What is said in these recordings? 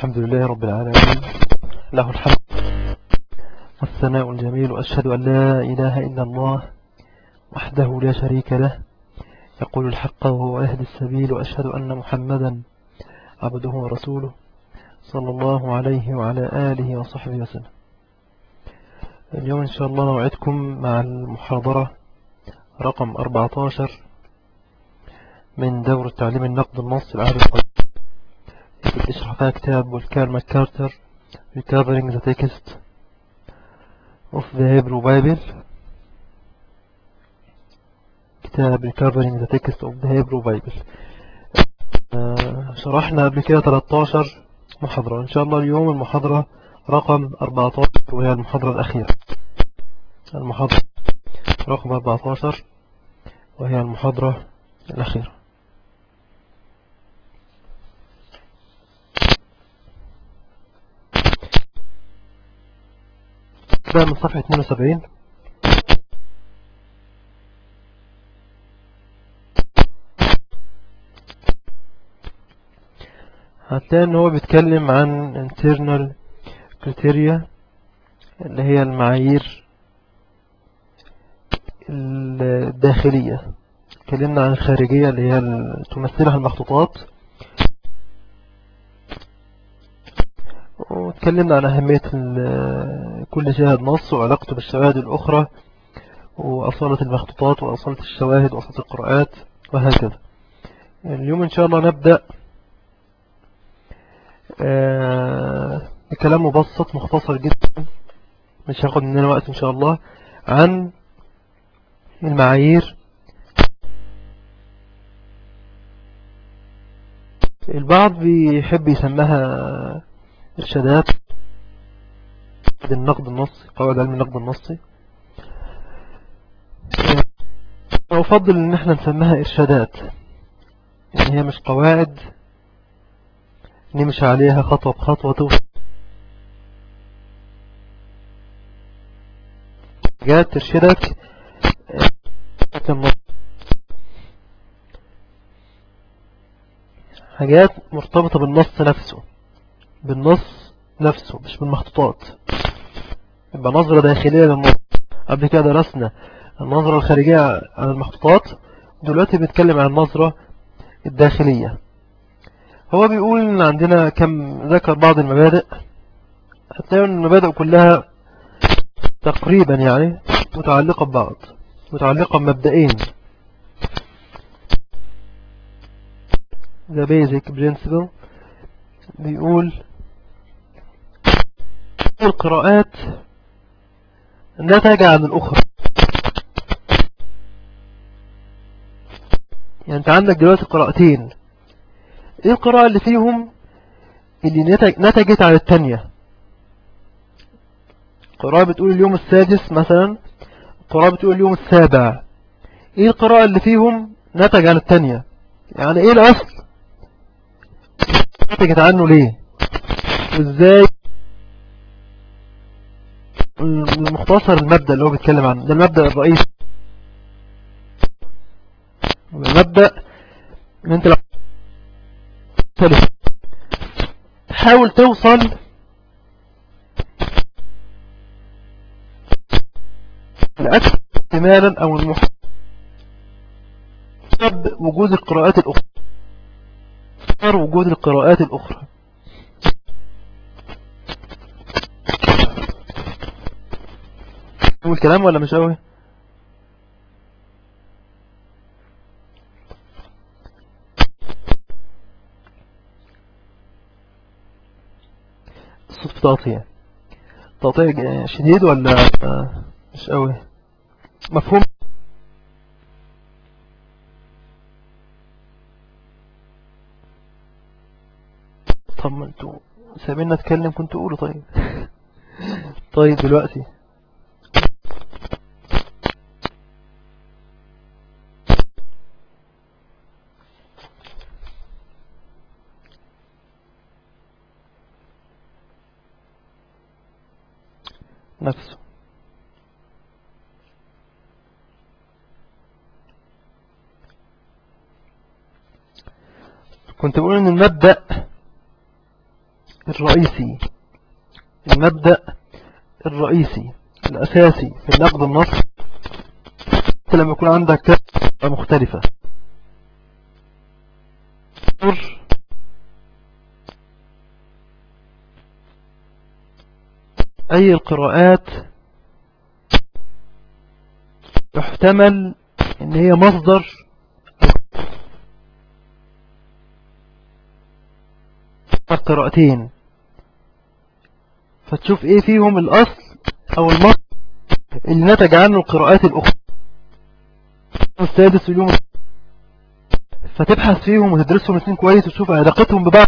الحمد لله رب العالمين له الحمد والثناء الجميل وأشهد أن لا إله إلا الله وحده لا شريك له يقول الحق وهو يهدي السبيل وأشهد أن محمدا عبده ورسوله صلى الله عليه وعلى آله وصحبه وسلم اليوم إن شاء الله نوعدكم مع المحاضرة رقم 14 من دور تعليم النقد النص العهد القديم اشرح فيها كتاب والكار ماكارتر Recovering the Text of the Hebrew Bible كتاب Recovering the Text of the Hebrew Bible شرحنا قبل كده 13 محاضرة إن شاء الله اليوم المحاضرة رقم 14 وهي المحاضرة الأخيرة المحاضرة رقم 14 وهي المحاضرة الأخيرة ده من صفحة 72 هتلاقي ان هو بيتكلم عن internal criteria اللي هي المعايير الداخلية اتكلمنا عن الخارجية اللي هي تمثلها المخطوطات واتكلمنا عن أهمية كل شاهد نص وعلاقته بالشواهد الأخرى وأصالة المخطوطات وأصالة الشواهد وأصالة القراءات وهكذا اليوم إن شاء الله نبدأ بكلام مبسط مختصر جدا مش هاخد مننا وقت إن شاء الله عن المعايير البعض بيحب يسمها إرشادات النقد النصي قواعد علم النقد النصي أفضل إن احنا نسميها إرشادات يعني هي مش قواعد نمشي عليها خطوة بخطوة توصل حاجات ترشدك حاجات مرتبطة بالنص نفسه بالنص نفسه مش بالمخطوطات يبقى نظرة داخلية للنص قبل كده درسنا النظرة الخارجية عن المخطوطات دلوقتي بنتكلم عن النظرة الداخلية هو بيقول ان عندنا كم ذكر بعض المبادئ هتلاقوا ان المبادئ كلها تقريبا يعني متعلقة ببعض متعلقة بمبدئين the basic principle بيقول القراءات نتج عن الأخرى يعني انت عندك دلوقتي قراءتين ايه القراءة اللي فيهم اللي نتج نتجت عن التانية قراءة بتقول اليوم السادس مثلا قراءة بتقول اليوم السابع ايه القراءة اللي فيهم نتج عن التانية يعني ايه الاصل نتجت عنه ليه وازاي المختصر المبدأ اللي هو بيتكلم عنه ده المبدأ الرئيسي المبدأ ان انت لو تحاول توصل الأكثر احتمالا أو المحتمل وجود القراءات الأخرى وجود القراءات الأخرى هو الكلام ولا مش قوي الصوت تقطيع تقطيع شديد ولا مش قوي مفهوم طب ما انتوا سابيننا اتكلم كنت قولوا طيب طيب دلوقتي نفسه كنت بقول ان المبدأ الرئيسي المبدأ الرئيسي الأساسي في النقد النص لما يكون عندك مختلفة أي القراءات يحتمل ان هي مصدر القراءتين فتشوف ايه فيهم الاصل او المصدر اللي نتج عنه القراءات الاخرى السادس واليوم فتبحث فيهم وتدرسهم الاثنين كويس وتشوف علاقتهم ببعض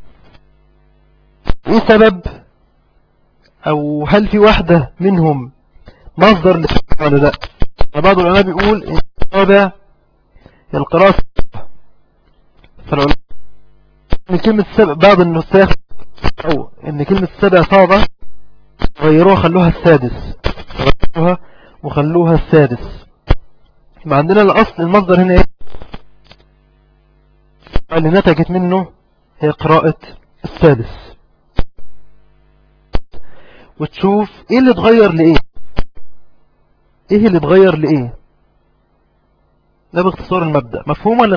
ايه سبب او هل في واحدة منهم مصدر للقراءة ولا لا بعض العلماء بيقول ان الرابع هي القراءة فالعلماء ان كلمة السبع بعض النساخ او ان كلمة السبع صعبة غيروها خلوها السادس غيروها وخلوها السادس ما عندنا الاصل المصدر هنا ايه اللي نتجت منه هي قراءة السادس وتشوف ايه اللي اتغير لايه ايه اللي اتغير لايه ده باختصار المبدأ مفهوم ولا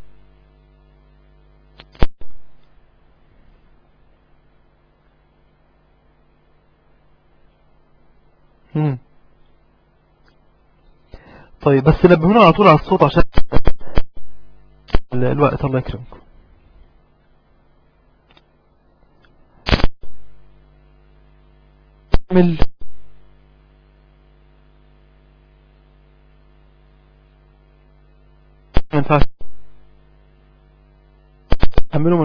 مم. طيب بس نبهونا على طول على الصوت عشان الوقت الله يكرمكم من ينفعش حملوا من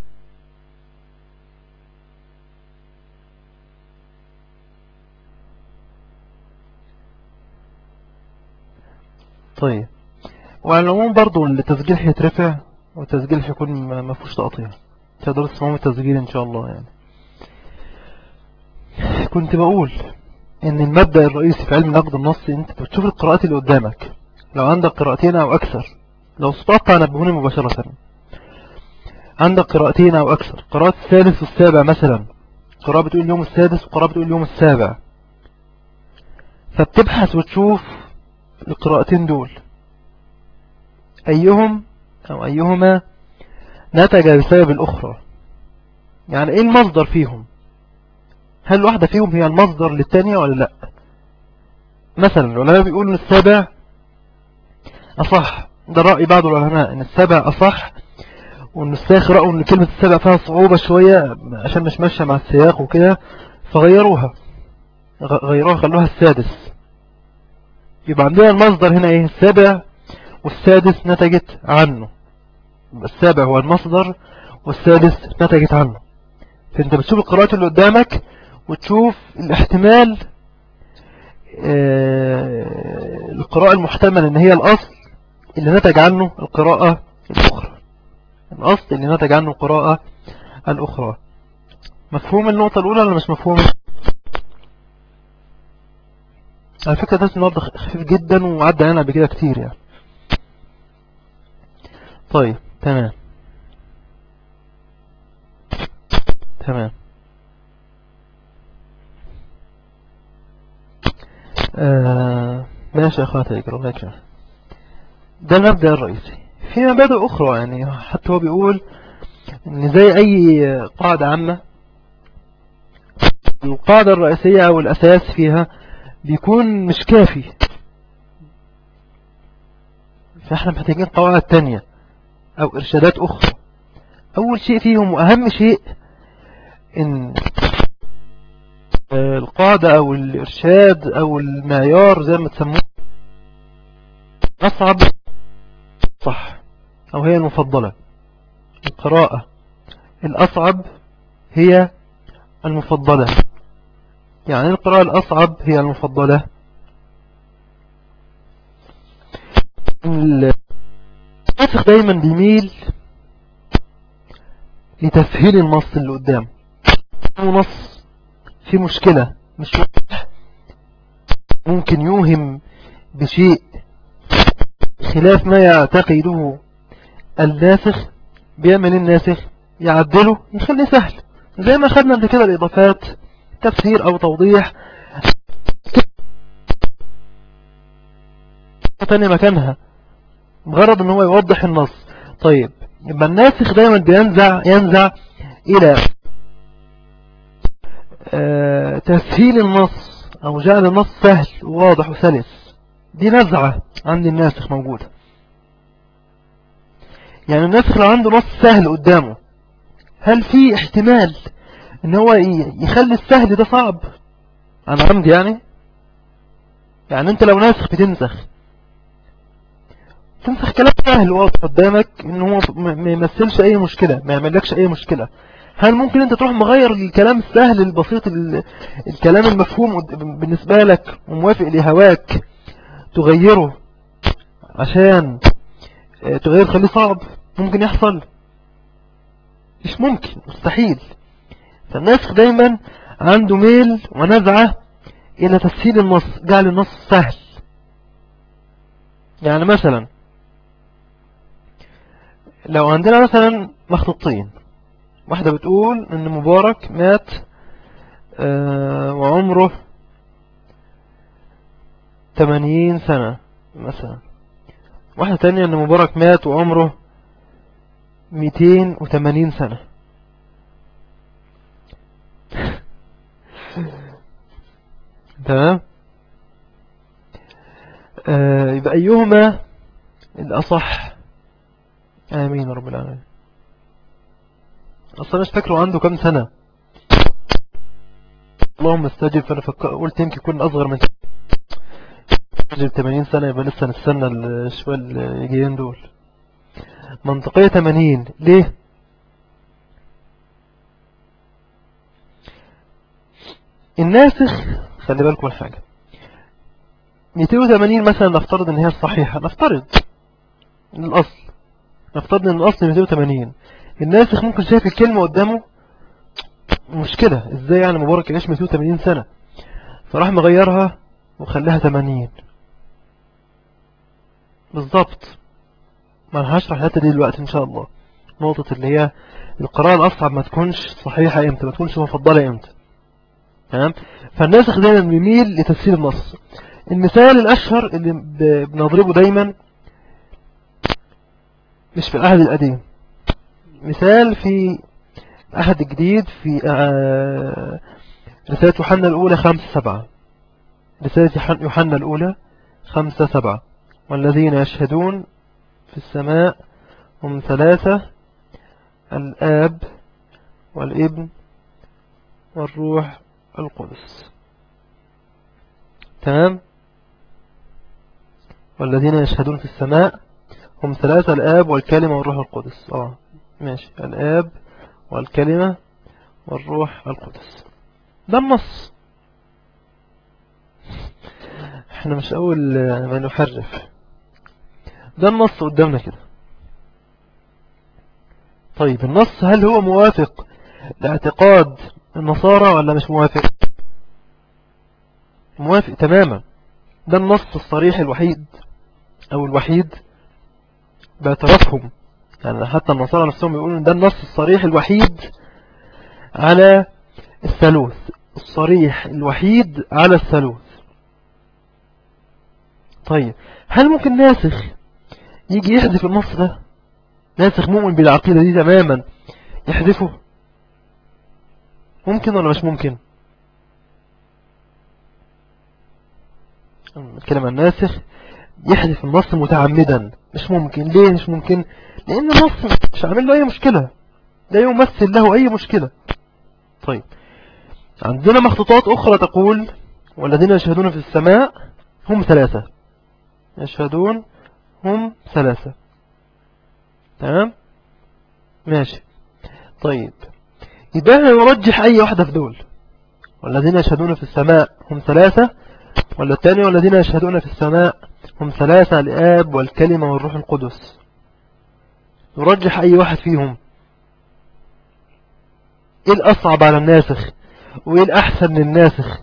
طيب وعلى العموم برضو التسجيل هيترفع والتسجيل هيكون ما فيهوش تقطيع تقدروا تسمعوا التسجيل ان شاء الله يعني كنت بقول ان المبدأ الرئيسي في علم نقد النص انت بتشوف القراءات اللي قدامك لو عندك قراءتين او اكثر لو استطعت نبهوني مباشرة عندك قراءتين او اكثر قراءة الثالث والسابع مثلا قراءة بتقول اليوم السادس وقراءة بتقول اليوم السابع فبتبحث وتشوف القراءتين دول أيهم أو أيهما نتج بسبب الأخرى يعني إيه المصدر فيهم هل واحدة فيهم هي المصدر للتانية ولا لا مثلا العلماء بيقولوا ان السابع أصح ده رأي بعض العلماء ان السابع أصح وان الساخ رأوا ان كلمة السابع فيها صعوبة شوية عشان مش ماشية مع السياق وكده فغيروها غيروها خلوها السادس يبقى عندنا المصدر هنا ايه السابع والسادس نتجت عنه السابع هو المصدر والسادس نتجت عنه فانت بتشوف القراءات اللي قدامك وتشوف الاحتمال اه القراءة المحتمل ان هي الاصل اللي نتج عنه القراءة الاخرى الاصل اللي نتج عنه القراءة الاخرى مفهوم النقطة الاولى ولا مش مفهوم على فكرة درس النهاردة خفيف جدا وعدى علينا بكده كتير يعني طيب تمام تمام آه ماشي يا اخواتي اقرأ الله يكرم ده المبدأ الرئيسي في مبادئ اخرى يعني حتى هو بيقول ان زي اي قاعدة عامة القاعدة الرئيسية او الاساس فيها بيكون مش كافي فاحنا محتاجين قواعد تانية او ارشادات اخرى اول شيء فيهم واهم شيء ان القاعدة او الارشاد او المعيار زي ما تسموه اصعب صح او هي المفضلة القراءة الاصعب هي المفضلة يعني القراءة الأصعب هي المفضلة الناسخ دايما بيميل لتسهيل النص اللي قدام نص في مشكلة مش واضح ممكن يوهم بشيء خلاف ما يعتقده الناسخ بيعمل الناسخ يعدله يخليه سهل زي ما خدنا قبل كده الإضافات تفسير أو توضيح تاني مكانها بغرض ان هو يوضح النص طيب يبقى الناسخ دايما بينزع ينزع الى آه تسهيل النص او جعل النص سهل وواضح وسلس دي نزعة عند الناسخ موجودة يعني الناسخ لو عنده نص سهل قدامه هل في احتمال ان هو يخلي السهل ده صعب عن عمد يعني يعني انت لو ناسخ بتنسخ تنسخ كلام سهل واضح قدامك ان هو ما يمثلش اي مشكلة ما يعملكش اي مشكلة هل ممكن انت تروح مغير الكلام السهل البسيط الكلام المفهوم بالنسبة لك وموافق لهواك تغيره عشان آه، تغير تخليه صعب ممكن يحصل مش ممكن مستحيل فالناسخ دايما عنده ميل ونزعة الى تسهيل النص جعل النص سهل يعني مثلا لو عندنا مثلا مخطوطين واحدة بتقول ان مبارك مات آه، وعمره 80 سنة مثلا واحدة تانية ان مبارك مات وعمره 280 سنة تمام آه يبقى أيهما الأصح آمين رب العالمين أصلا مش فاكره عنده كم سنة اللهم استجب فأنا قلت يمكن يكون أصغر من استجب 80 سنة يبقى لسه نستنى الشوية الجايين دول منطقية 80 ليه الناسخ خلي بالكم الحاجة 280 مثلا نفترض ان هي الصحيحة نفترض الأصل نفترض ان الأصل 280 الناسخ ممكن شايف الكلمة قدامه مشكلة ازاي يعني مبارك يعيش 280 سنة فراح مغيرها وخلاها 80 بالظبط ما انا هشرح الحته دي دلوقتي ان شاء الله نقطة اللي هي القراءة الأصعب ما تكونش صحيحة امتى ما تكونش مفضلة امتى تمام فالناسخ دايما بيميل لتفسير النص المثال الأشهر اللي بنضربه دايما مش في العهد القديم مثال في العهد الجديد في آه، رسالة يوحنا الأولى خمسة سبعة رسالة يوحنا الأولى خمسة سبعة والذين يشهدون في السماء هم ثلاثة الآب والابن والروح القدس تمام والذين يشهدون في السماء هم ثلاثة الآب والكلمة والروح القدس آه ماشي الآب والكلمة والروح القدس ده النص احنا مش أول ما نحرف ده النص قدامنا كده طيب النص هل هو موافق لاعتقاد النصارى ولا مش موافق موافق تماما ده النص الصريح الوحيد او الوحيد باعترافهم يعني حتى النصارى نفسهم يقولون ده النص الصريح الوحيد على الثالوث الصريح الوحيد على الثالوث طيب هل ممكن ناسخ يجي يحذف النص ده ناسخ مؤمن بالعقيدة دي تماما يحذفه ممكن ولا مش ممكن الكلام الناسخ يحذف النص متعمدا مش ممكن ليه مش ممكن لان النص مش عامل له اي مشكلة لا يمثل له اي مشكلة طيب عندنا مخطوطات اخرى تقول والذين يشهدون في السماء هم ثلاثة يشهدون هم ثلاثة تمام ماشي طيب يبقى يرجح أي واحدة في دول والذين يشهدون في السماء هم ثلاثة ولا الثاني والذين يشهدون في السماء هم ثلاثة الآب والكلمة والروح القدس يرجح أي واحد فيهم إيه الأصعب على الناسخ وإيه الأحسن للناسخ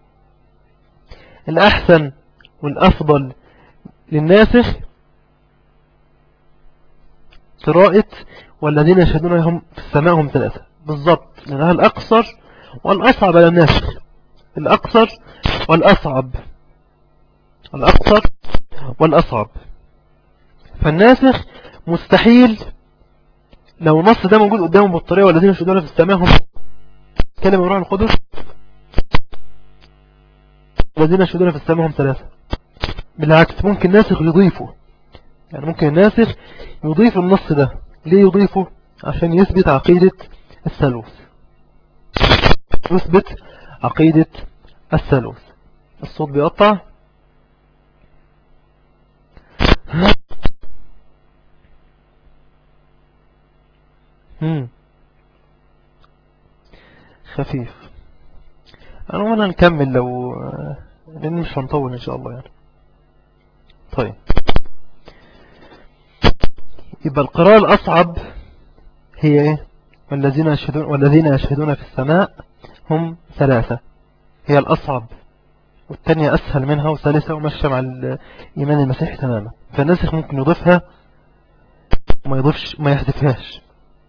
الأحسن والأفضل للناسخ قراءة والذين يشهدون هم في السماء هم ثلاثة بالضبط لأنها الأقصر والأصعب على الناس الأقصر والأصعب الأقصر والأصعب فالناسخ مستحيل لو النص ده موجود قدامهم بالطريقة والذين يشهدون في السماء هم كلمة روح القدس الذين يشهدون في السماء هم ثلاثة بالعكس ممكن ناسخ يضيفه يعني ممكن الناسخ يضيف النص ده ليه يضيفه عشان يثبت عقيدة الثالوث يثبت عقيدة الثالوث الصوت بيقطع مم. خفيف انا وانا نكمل لو لان مش هنطول ان شاء الله يعني طيب يبقى القراءة الأصعب هي إيه والذين يشهدون, والذين يشهدون في السماء هم ثلاثة هي الأصعب والثانية أسهل منها وثالثة ومشى مع الإيمان المسيحي تماما فالناسخ ممكن يضيفها وما يضيفش ما يحذفهاش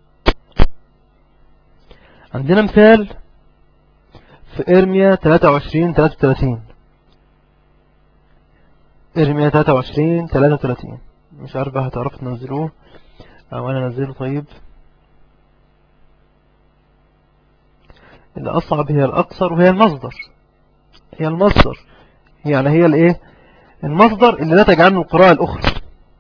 عندنا مثال في إرميا 23 33 إرميا 23 33 مش عارف بقى هتعرفوا تنزلوه أو أنا نزله طيب الأصعب هي الأقصر وهي المصدر هي المصدر يعني هي الإيه المصدر اللي نتج عنه القراءة الأخرى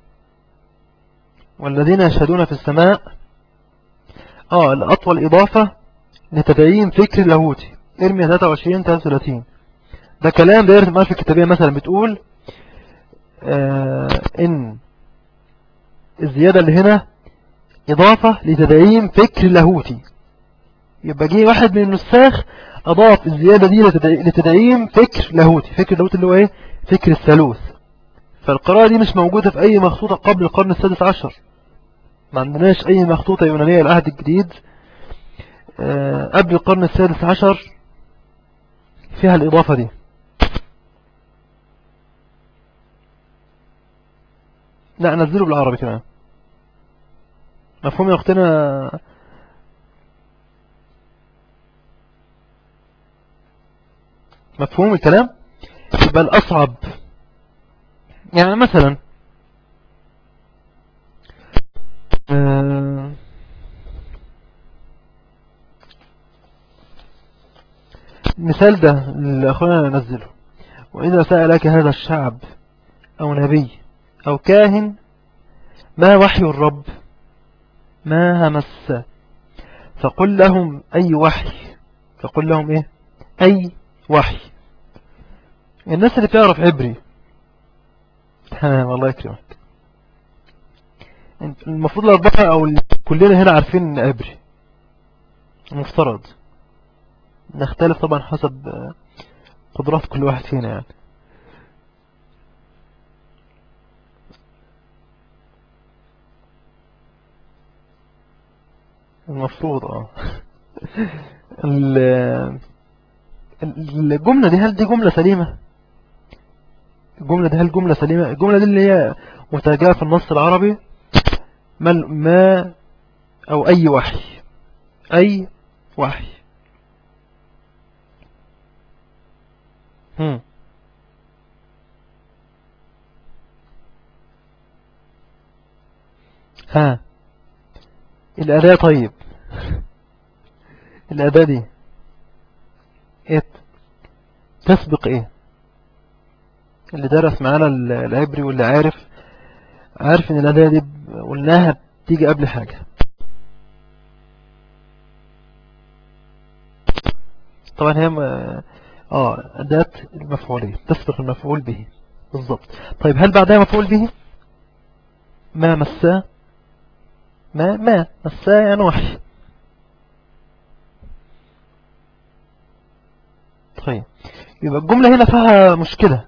والذين يشهدون في السماء آه الأطول إضافة لتدعيم فكر لاهوتي ارمي 23 33 ده كلام دايرة المعرفة الكتابية مثلا بتقول آه إن الزيادة اللي هنا إضافة لتدعيم فكر لاهوتي يبقى جه واحد من النساخ أضاف الزيادة دي لتدعيم فكر لاهوتي فكر لاهوتي اللي هو إيه فكر الثالوث فالقراءة دي مش موجودة في أي مخطوطة قبل القرن السادس عشر ما عندناش أي مخطوطة يونانية العهد الجديد قبل القرن السادس عشر فيها الإضافة دي لا نزله بالعربي كمان مفهوم يا أختنا مفهوم الكلام يبقى الأصعب يعني مثلا آه المثال ده اللي أخونا ننزله وإذا سألك هذا الشعب أو نبي أو كاهن ما وحي الرب ما همس فقل لهم أي وحي فقل لهم إيه أي وحي الناس اللي بتعرف عبري تمام الله يكرمك المفروض الأربعة أو كلنا هنا عارفين عبري مفترض نختلف طبعا حسب قدرات كل واحد فينا يعني المفروض اه الجملة دي هل دي جملة سليمة الجملة دي هل جملة سليمة الجملة دي اللي هي مترجمة في النص العربي ما, ما او اي وحي اي وحي هم ها الأداة طيب الأداة دي إيه تسبق إيه اللي درس معانا العبري واللي عارف عارف إن الأداة دي قلناها بتيجي قبل حاجة طبعا هي اه أداة المفعولية تسبق المفعول به بالضبط طيب هل بعدها مفعول به ما مساه ما ما مساه يعني وحي طيب يبقى الجملة هنا فيها مشكلة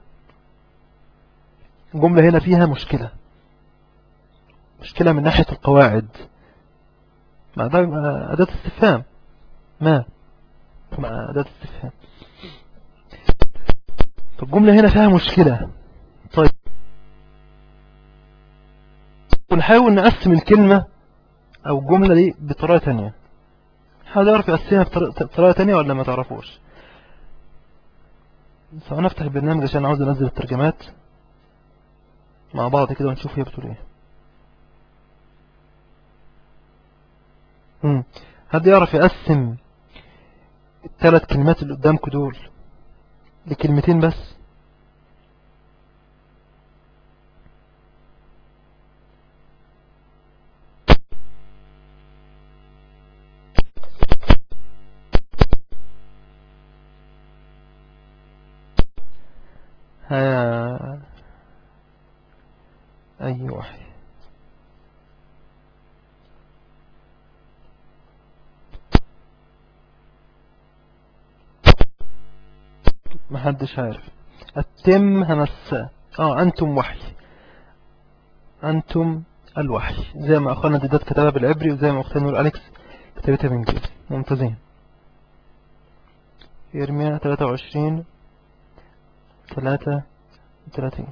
الجملة هنا فيها مشكلة مشكلة من ناحية القواعد مع أداة استفهام ما مع أداة استفهام فالجملة هنا فيها مشكلة طيب ونحاول نقسم الكلمة أو الجملة دي بطريقة تانية حد يعرف يقسمها بطريقة تانية ولا ما تعرفوش فأنا أفتح البرنامج عشان عاوز أنزل الترجمات مع بعض كده ونشوف هي بتقول ايه مم. حد يعرف يقسم الثلاث كلمات اللي قدامكم دول لكلمتين بس ها أي وحي محدش عارف التم همسة اه أنتم وحي أنتم الوحي زي ما أخوانا ديدات كتبها بالعبري وزي ما أختنا نور أليكس كتبتها بالإنجليزي ممتازين يرميا 23 33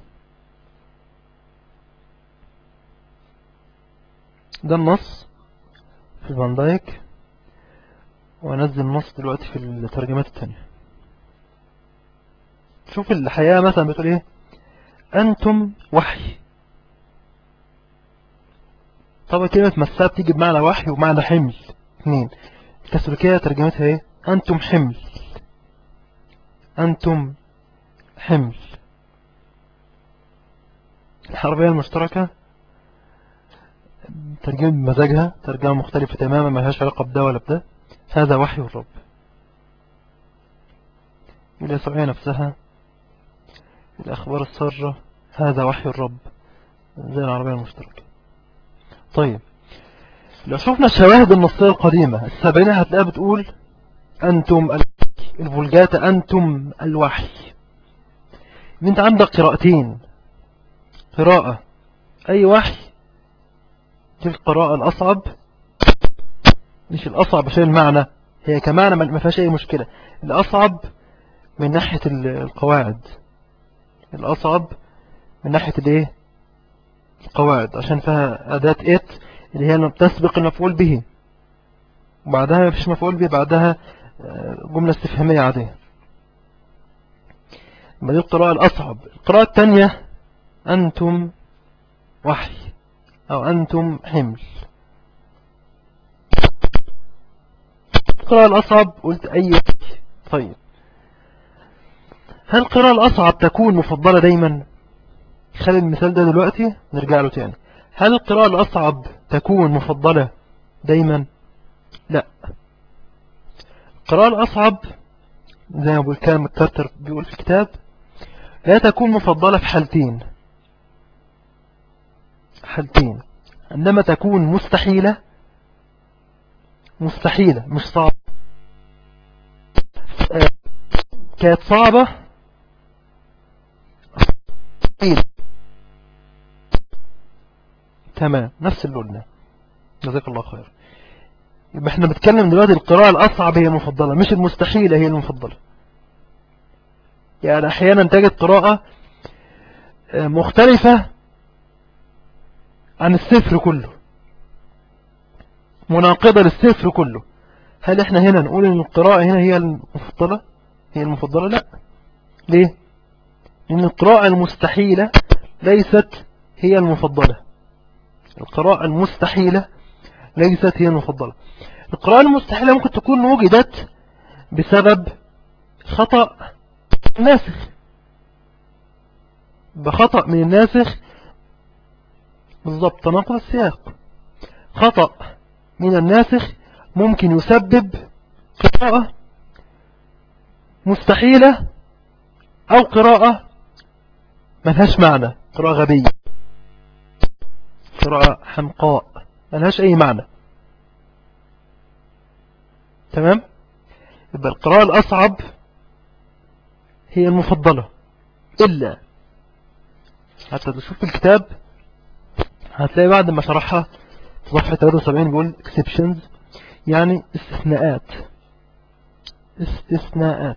ده النص في الفان دايك وانزل النص دلوقتي في الترجمات التانية شوف الحياة مثلا بتقول ايه انتم وحي طبعا كلمة مساء بتيجي بمعنى وحي ومعنى حمل اثنين الكاثوليكية ترجمتها ايه انتم حمل انتم حمل الحربية المشتركة ترجمة بمزاجها ترجمة مختلفة تماما ما لهاش علاقة بده ولا بده هذا وحي الرب اليسوعية نفسها الأخبار السارة هذا وحي الرب زي العربية المشتركة طيب لو شفنا الشواهد النصية القديمة السبعينة هتلاقيها بتقول أنتم الفولجات أنتم الوحي انت عندك قراءتين قراءة أي وحي دي القراءة الأصعب مش الأصعب عشان المعنى هي كمعنى ما فيهاش أي مشكلة الأصعب من ناحية القواعد الأصعب من ناحية الايه القواعد عشان فيها أداة إت اللي هي تسبق المفعول به وبعدها ما فيش مفعول به بعدها آه، جملة استفهامية عادية ما دي القراءة الأصعب القراءة الثانية أنتم وحي أو أنتم حمل القراءة الأصعب قلت أي وحي طيب هل القراءة الأصعب تكون مفضلة دايما خلي المثال ده دلوقتي نرجع له تاني هل القراءة الأصعب تكون مفضلة دايما لا القراءة الأصعب زي ما بقول كلام الكارتر بيقول في الكتاب لا تكون مفضلة في حالتين حالتين عندما تكون مستحيلة مستحيلة مش صعبة كانت صعبة تمام نفس اللي قلنا جزاك الله خير يبقى احنا بنتكلم دلوقتي القراءة الأصعب هي المفضلة مش المستحيلة هي المفضلة يعني أحيانا تجد قراءة آه، مختلفة عن السفر كله مناقضة للسفر كله هل احنا هنا نقول ان القراءة هنا هي المفضلة هي المفضلة لا ليه لان القراءة المستحيلة ليست هي المفضلة القراءة المستحيلة ليست هي المفضلة القراءة المستحيلة ممكن تكون وجدت بسبب خطأ ناسخ بخطأ من الناسخ بالضبط تناقض السياق خطأ من الناسخ ممكن يسبب قراءة مستحيلة أو قراءة ملهاش معنى قراءة غبية قراءة حمقاء ملهاش أي معنى تمام يبقى القراءة الأصعب هي المفضلة إلا حتى تشوف الكتاب هتلاقي بعد ما شرحها في صفحة 73 بيقول exceptions يعني استثناءات استثناءات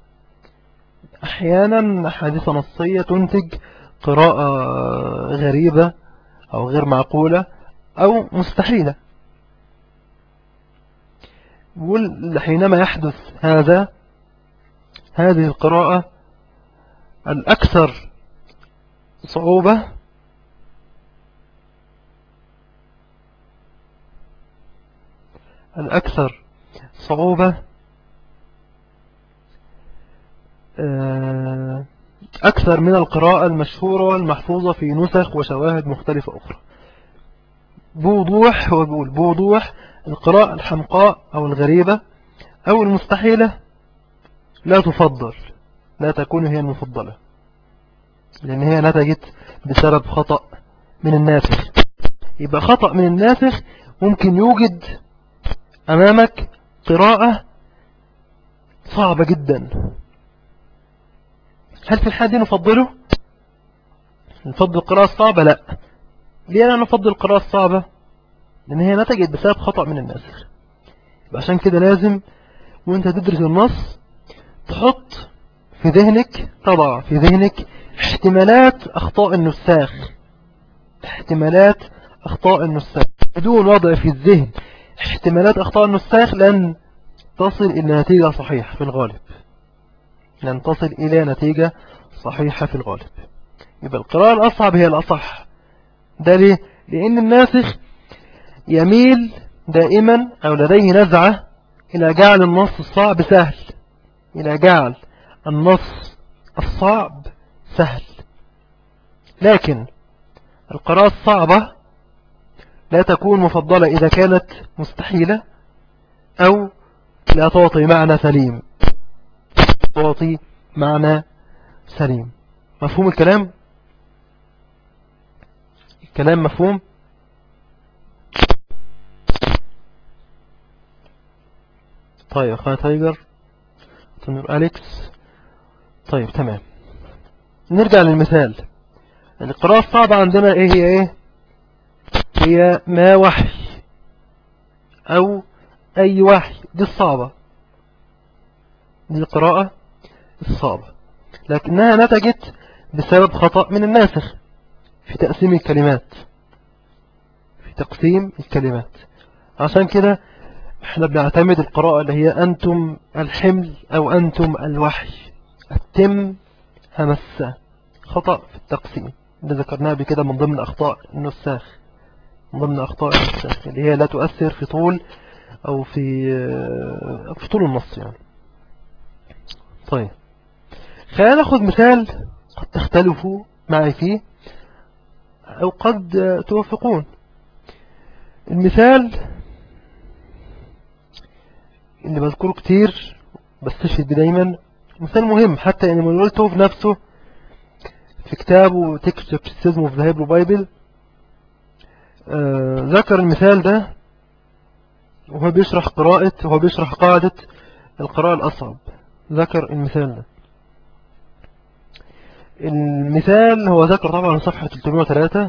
احيانا حادثة نصية تنتج قراءة غريبة او غير معقولة او مستحيلة بقول حينما يحدث هذا هذه القراءة الأكثر صعوبة الأكثر صعوبة آه، أكثر من القراءة المشهورة والمحفوظة في نسخ وشواهد مختلفة أخرى بوضوح هو بيقول بوضوح القراءة الحمقاء أو الغريبة أو المستحيلة لا تفضل لا تكون هي المفضلة لأن هي نتجت بسبب خطأ من الناسخ يبقى خطأ من الناسخ ممكن يوجد أمامك قراءة صعبة جدا هل في الحال دي نفضله نفضل القراءة الصعبة لا ليه أنا نفضل القراءة الصعبة لأن هي نتجت بسبب خطأ من الناسخ عشان كده لازم وانت تدرس النص تحط في ذهنك طبعا في ذهنك احتمالات أخطاء النساخ احتمالات أخطاء النساخ بدون وضع في الذهن احتمالات أخطاء النساخ لن تصل إلى نتيجة صحيحة في الغالب لن تصل إلى نتيجة صحيحة في الغالب يبقى القراءة الأصعب هي الأصح ده ليه؟ لأن الناسخ يميل دائما أو لديه نزعة إلى جعل النص الصعب سهل إلى جعل النص الصعب سهل لكن القراءة الصعبة لا تكون مفضلة إذا كانت مستحيلة أو لا تعطي معنى سليم تعطي معنى سليم مفهوم الكلام الكلام مفهوم طيب أخوة تايجر تنور أليكس طيب تمام نرجع للمثال القراءة الصعبة عندنا ايه هي ايه هي ما وحي او اي وحي دي الصعبة دي القراءة الصعبة لكنها نتجت بسبب خطأ من الناسخ في تقسيم الكلمات في تقسيم الكلمات عشان كده احنا بنعتمد القراءة اللي هي أنتم الحمل أو أنتم الوحي التم همسة خطأ في التقسيم اللي ذكرناها بكده من ضمن أخطاء النساخ من ضمن أخطاء النساخ اللي هي لا تؤثر في طول أو في في طول النص يعني طيب خلينا ناخد مثال قد تختلفوا معي فيه أو قد توافقون المثال اللي بذكره كتير بستشهد دايما مثال مهم حتى ان مانويل توف نفسه في كتابه تكست criticism اوف ذا هيبرو بايبل ذكر المثال ده وهو بيشرح قراءة وهو بيشرح قاعدة القراءة الأصعب ذكر المثال ده المثال هو ذكر طبعا صفحة 303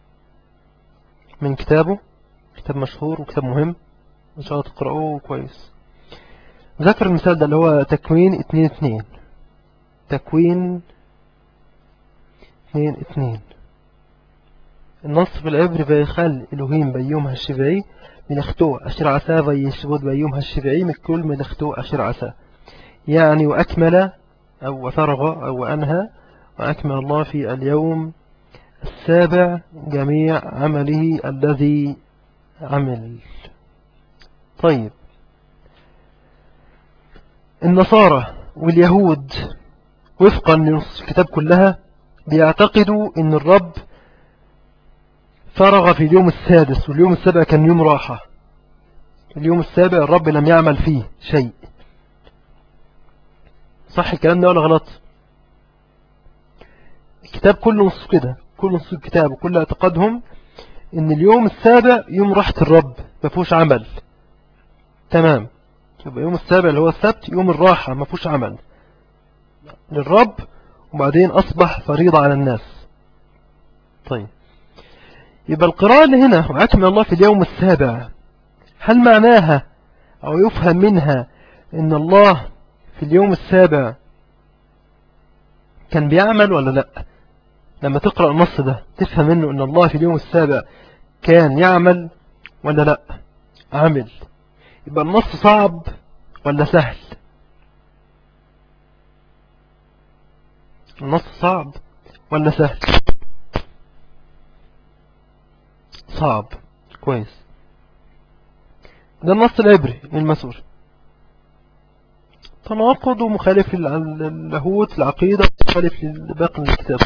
من كتابه كتاب مشهور وكتاب مهم إن شاء الله تقرأوه كويس ذكر المثال ده اللي هو تكوين اتنين اتنين تكوين اتنين اتنين النص في العبر بيخل إلهيم بيوم هالشبعي من اختو أشر عسى بيشبود بيوم هالشبعي من كل من اختو أشر عسى يعني وأكمل أو وفرغ أو أنهى وأكمل الله في اليوم السابع جميع عمله الذي عمل طيب النصارى واليهود وفقا لنص الكتاب كلها بيعتقدوا ان الرب فرغ في اليوم السادس واليوم السابع كان يوم راحة اليوم السابع الرب لم يعمل فيه شيء صح الكلام ده ولا غلط الكتاب كله نص كده كل نص الكتاب وكل اعتقادهم ان اليوم السابع يوم راحة الرب ما فيهوش عمل تمام يبقى يوم السابع اللي هو السبت يوم الراحة ما فيهوش عمل للرب وبعدين أصبح فريضة على الناس طيب يبقى القراءة اللي هنا وعكم الله في اليوم السابع هل معناها أو يفهم منها إن الله في اليوم السابع كان بيعمل ولا لا لما تقرأ النص ده تفهم منه إن الله في اليوم السابع كان يعمل ولا لا عمل يبقى النص صعب ولا سهل النص صعب ولا سهل صعب كويس ده النص العبري المسؤول تناقض ومخالف للاهوت العقيدة ومخالف لباقي الكتاب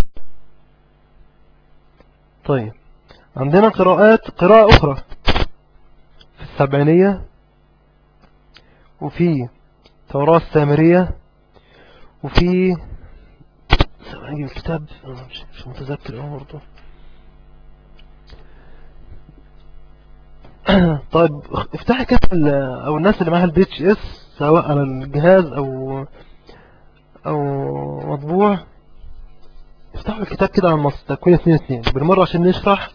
طيب عندنا قراءات قراءة أخرى في السبعينية وفي توراة السامرية وفي أجيب الكتاب مش متذكر أهو برضه طيب افتحي كده او الناس اللي معاها البي اتش اس سواء على الجهاز او او مطبوع افتحوا الكتاب كده على النص تكوين 2 2 بالمرة عشان نشرح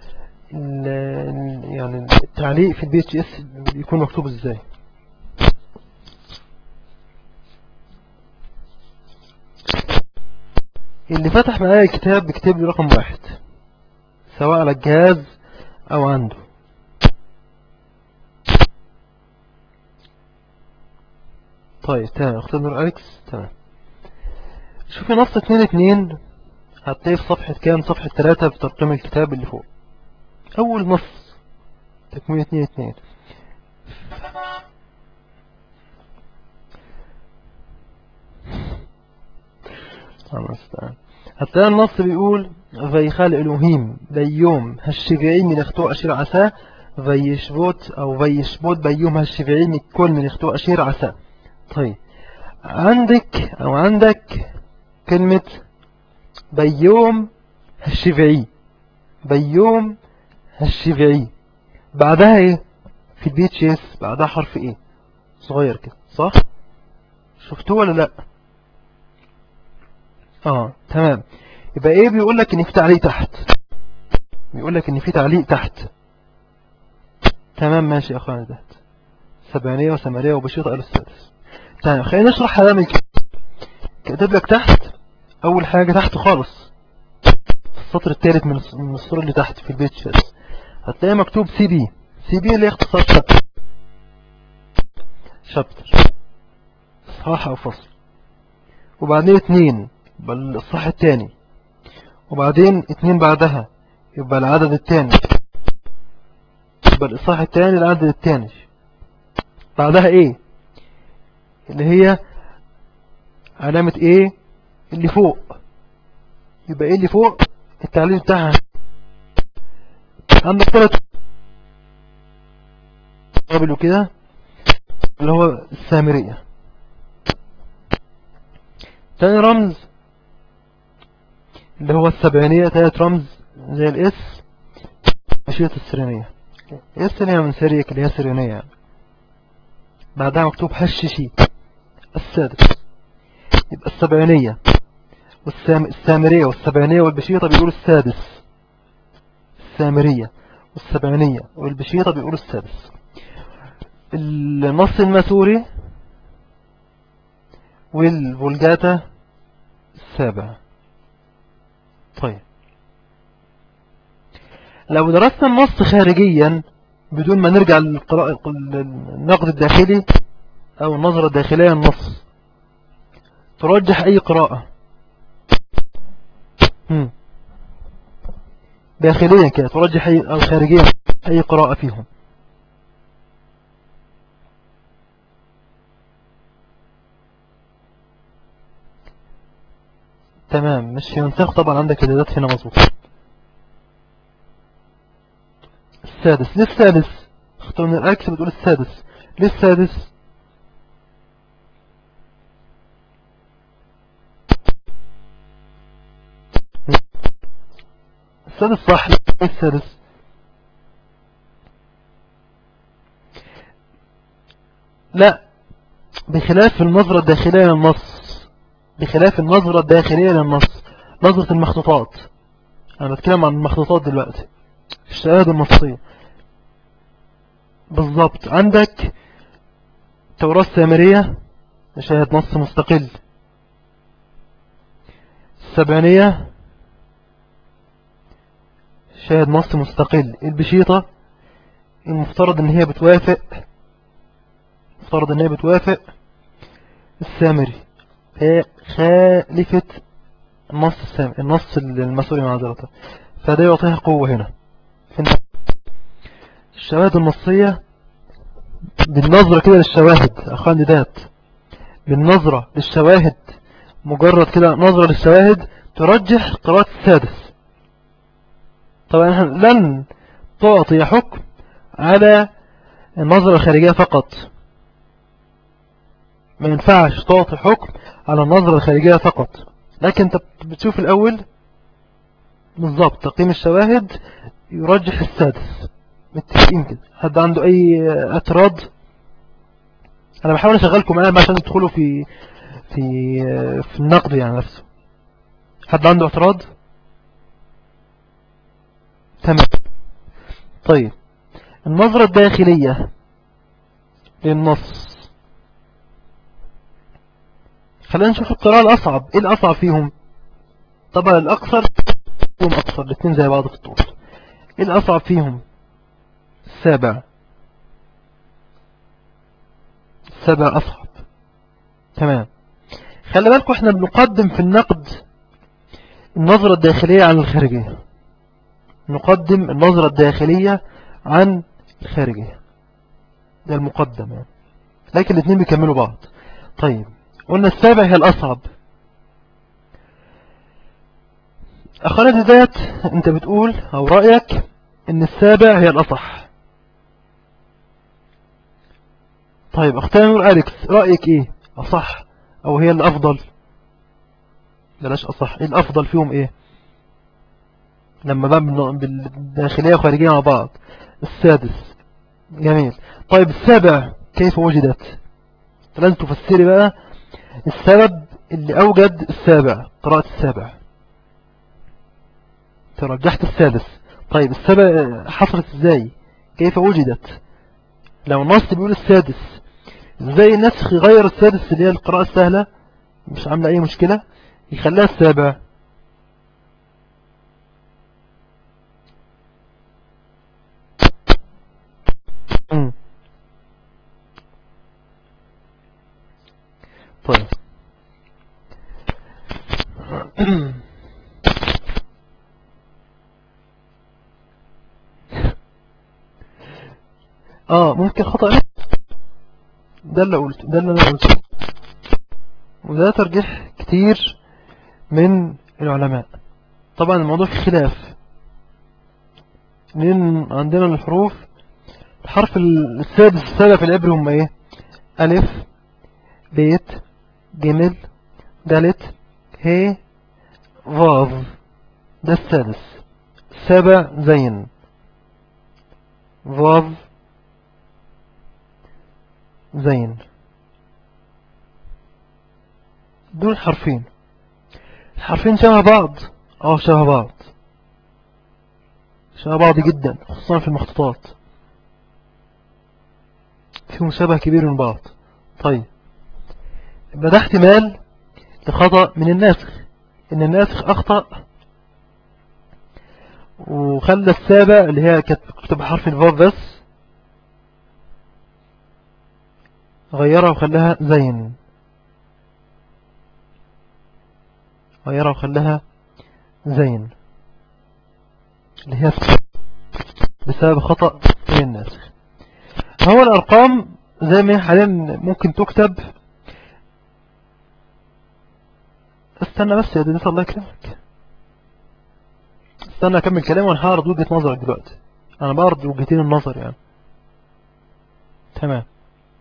يعني التعليق في البي اتش اس بيكون مكتوب ازاي اللي فتح معايا الكتاب بيكتب لي رقم واحد سواء على الجهاز او عنده طيب تمام اختبر اكس تمام شوفي نص اتنين اتنين هتلاقي في صفحة كام صفحة تلاتة في ترقيم الكتاب اللي فوق اول نص تكمية اتنين اتنين هتلاقي النص بيقول ويخال إلهيم بيوم هالشفعين من اختو أشير عساه ويشبوت أو ويشبوت بيوم هالشفعين كل من اختو أشير عساه طيب عندك أو عندك كلمة بيوم هالشفعي بيوم هالشفعي بعدها ايه في البي اتش اس بعدها حرف ايه صغير كده صح شفتوه ولا لا اه تمام يبقى ايه بيقول لك ان في تعليق تحت بيقول لك ان في تعليق تحت تمام ماشي يا اخوانا تحت سبعينية وثمانية وبشيطة قالوا السادس تمام خلينا نشرح هذا كاتب لك تحت اول حاجة تحت خالص السطر الثالث من السطر اللي تحت في البيت شاس هتلاقي مكتوب سي بي سي بي اللي اختصار شابتر شابتر صح او فصل وبعدين اتنين يبقى الصح التاني وبعدين اتنين بعدها يبقى العدد التاني يبقى الإصحاح التاني العدد التاني بعدها ايه اللي هي علامة ايه اللي فوق يبقى ايه اللي فوق التعليم بتاعها عندك ثلاث قابلوا كده اللي هو السامرية تاني رمز اللي هو السبعينية تالت رمز زي الاس مشيئة السرينية اس اللي هي من سريك اللي هي سرينية يعني. بعدها مكتوب هششي السادس يبقى السبعينية والسامرية والسبعينية والبشيطة بيقولوا السادس السامرية والسبعينية والبشيطة بيقولوا السادس النص المسوري والفولجاتا السابع طيب لو درسنا النص خارجيا بدون ما نرجع للنقد الداخلي او النظرة الداخلية النص ترجح اي قراءة داخليا كده ترجح أي او خارجيا اي قراءة فيهم تمام مش ينسخ طبعا عندك الإعدادات هنا مظبوط السادس ليه السادس اختار من الأكس بتقول السادس ليه السادس السادس صح ليه السادس لا بخلاف النظرة الداخلية للنص بخلاف النظرة الداخلية للنص نظرة المخطوطات أنا بتكلم عن المخطوطات دلوقتي الشهادة النصية بالضبط عندك توراة سامرية شاهد نص مستقل السبعينية شاهد نص مستقل البشيطة المفترض ان هي بتوافق المفترض ان هي بتوافق السامري هي خالفة النص السامري النص المسؤولي معذرة فده يعطيها قوة هنا الشواهد النصية بالنظرة كده للشواهد أخواني ذات بالنظرة للشواهد مجرد كده نظرة للشواهد ترجح قراءة السادس طبعا لن تعطي حكم على النظرة الخارجية فقط ما ينفعش تعطي حكم على النظرة الخارجية فقط لكن انت بتشوف الأول بالضبط تقييم الشواهد يرجح السادس متفقين كده حد عنده أي اعتراض أنا بحاول أشغلكم معايا عشان تدخلوا في في في النقد يعني نفسه حد عنده اعتراض تمام طيب النظرة الداخلية للنص خلينا نشوف القراءة الأصعب إيه الأصعب فيهم طبعا الأكثر فيهم أكثر الاثنين زي بعض في الطول إيه الأصعب فيهم السابع السابع أصعب تمام خلي بالكم احنا بنقدم في النقد النظرة الداخلية عن الخارجية نقدم النظرة الداخلية عن الخارجية ده المقدم يعني. لكن الاثنين بيكملوا بعض طيب قلنا السابع هي الأصعب أخوانا ذات انت بتقول أو رأيك ان السابع هي الأصح طيب اختار نور أليكس رأيك ايه أصح أو هي الأفضل بلاش أصح ايه الأفضل فيهم ايه لما بقى بالداخلية وخارجية مع بعض السادس جميل طيب السابع كيف وجدت لازم تفسري بقى السبب اللي أوجد السابع قراءة السابع ترجحت السادس طيب السبب حصلت ازاي كيف وجدت لو النص بيقول السادس ازاي النسخ يغير السادس اللي هي القراءة السهلة مش عاملة اي مشكلة يخليها السابع طيب اه ممكن خطأ ده اللي قلت ده اللي انا قلته وده ترجيح كتير من العلماء طبعا الموضوع في خلاف لان عندنا الحروف الحرف السادس السابع في العبر هم ايه الف بيت جمل دالت هي فاظ ده السادس السابع زين فاظ زين دول حرفين الحرفين شبه بعض اه شبه بعض شبه بعض جدا خصوصا في المخطوطات فيهم شبه كبير من بعض طيب يبقى ده احتمال لخطأ من الناسخ ان الناسخ اخطأ وخلى السابع اللي هي كانت كتب حرف الفاف بس غيرها وخلاها زين غيرها وخلاها زين اللي هي بسبب خطأ من الناسخ هو الأرقام زي ما هي حاليا ممكن تكتب استنى بس يا دينيس الله يكرمك استنى اكمل كلامي وانا هعرض وجهة نظرك دلوقتي انا بعرض وجهتين النظر يعني تمام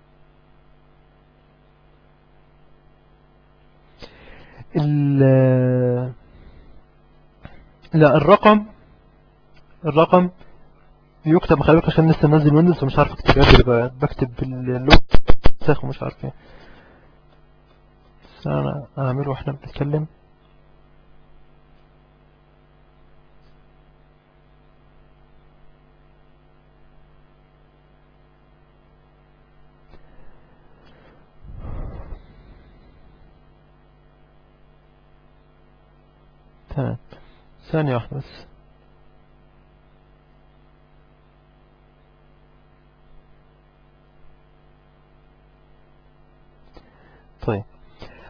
ال لا الرقم الرقم يكتب مخالفك عشان لسه نازل ويندوز ومش عارف اكتب ايه بكتب باللغة ساخ ومش عارف ايه بس انا اعمله واحنا بنتكلم تمام ثانية واحدة بس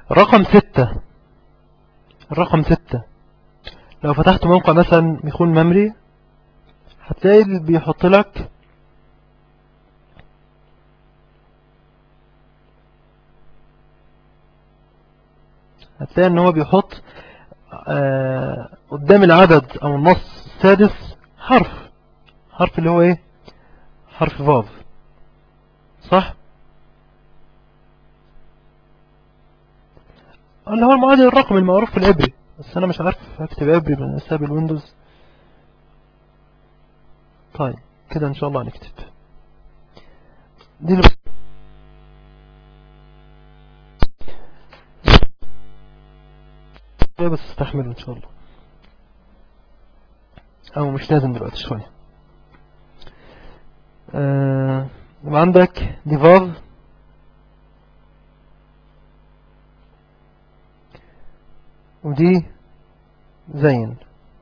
رقم ستة الرقم ستة لو فتحت موقع مثلا يكون ممري هتلاقي اللي بيحط لك هتلاقي ان هو بيحط آه قدام العدد او النص السادس حرف حرف اللي هو ايه حرف فاف صح اللي هو المعادل الرقم المعروف في العبري بس انا مش عارف اكتب عبري من حساب الويندوز طيب كده ان شاء الله هنكتب دي اللي بس استحملوا ان شاء الله او مش لازم دلوقتي شوية آه يبقى عندك ديفاف ودي زين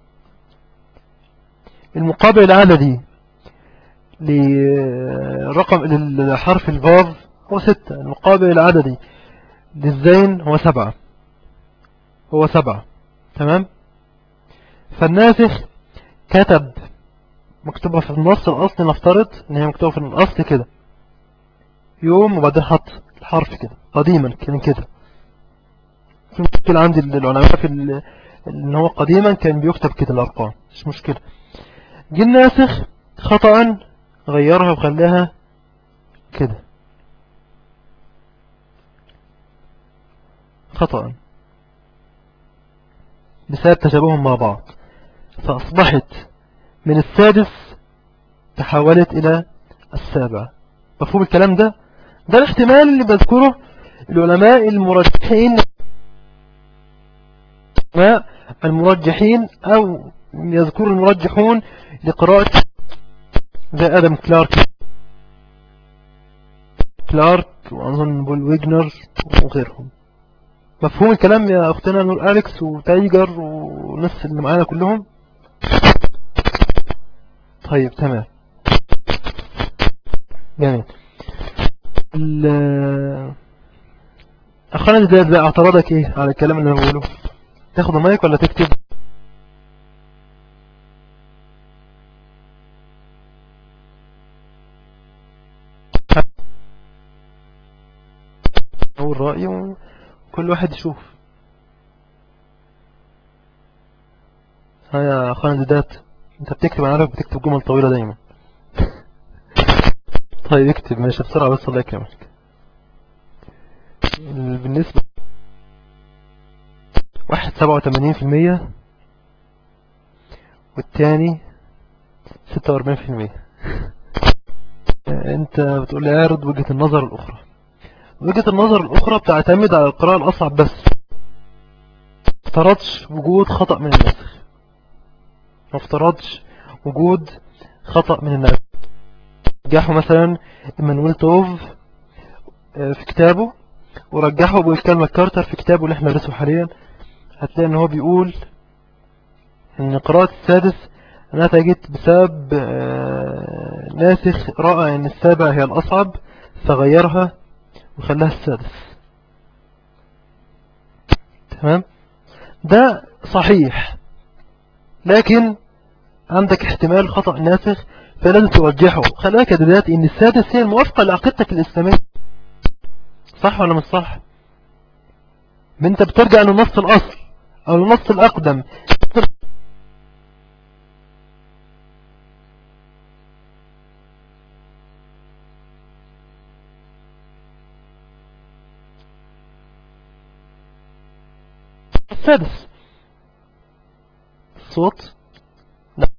المقابل العددي لرقم للحرف الفاف هو ستة المقابل العددي للزين هو سبعة هو سبعة تمام فالناسخ كتب مكتوبة في النص الأصلي نفترض ان هي مكتوبة في الأصل كده يوم وبعدين حط الحرف كده قديما كان كده في مشكلة عندي العلماء في ان هو قديما كان بيكتب كده الأرقام مش مشكلة جه الناسخ خطأ غيرها وخلاها كده خطأ بسبب تشابههم مع بعض فأصبحت من السادس تحولت إلى السابع مفهوم الكلام ده ده الاحتمال اللي بذكره العلماء المرجحين المرجحين أو يذكر المرجحون لقراءة زي آدم كلارك كلارك وأظن بول ويجنر وغيرهم مفهوم الكلام يا أختنا نور أليكس وتايجر ونفس اللي معانا كلهم طيب تمام جميل أخوانا دلوقتي بقى اعتراضك ايه على الكلام اللي انا بقوله تاخد المايك ولا تكتب أول رأي وكل واحد يشوف ها يا أخوانا ديدات انت بتكتب انا عارف بتكتب جمل طويلة دايما طيب اكتب ماشي بسرعة بس الله يكرمك بالنسبة واحد سبعة وثمانين في المية والتاني ستة واربعين في المية انت بتقول لي اعرض وجهة النظر الاخرى وجهة النظر الاخرى بتعتمد على القراءة الاصعب بس افترضش وجود خطأ من النسخ ما افترضش وجود خطأ من النسخ رجحه مثلا ايمانويل توف في كتابه ورجحه بويسكال ماكارتر في كتابه اللي احنا ندرسه حاليا هتلاقي ان هو بيقول ان قراءة السادس نتجت بسبب ناسخ رأى ان السابع هي الاصعب فغيرها وخلاها السادس تمام ده صحيح لكن عندك احتمال خطأ ناسخ فلازم توجهه خلي بالك يا دلوقتي ان السادس هي الموافقة لعقيدتك الاسلامية صح ولا مش صح ما انت بترجع لنص الاصل او لنص الاقدم السادس الصوت لا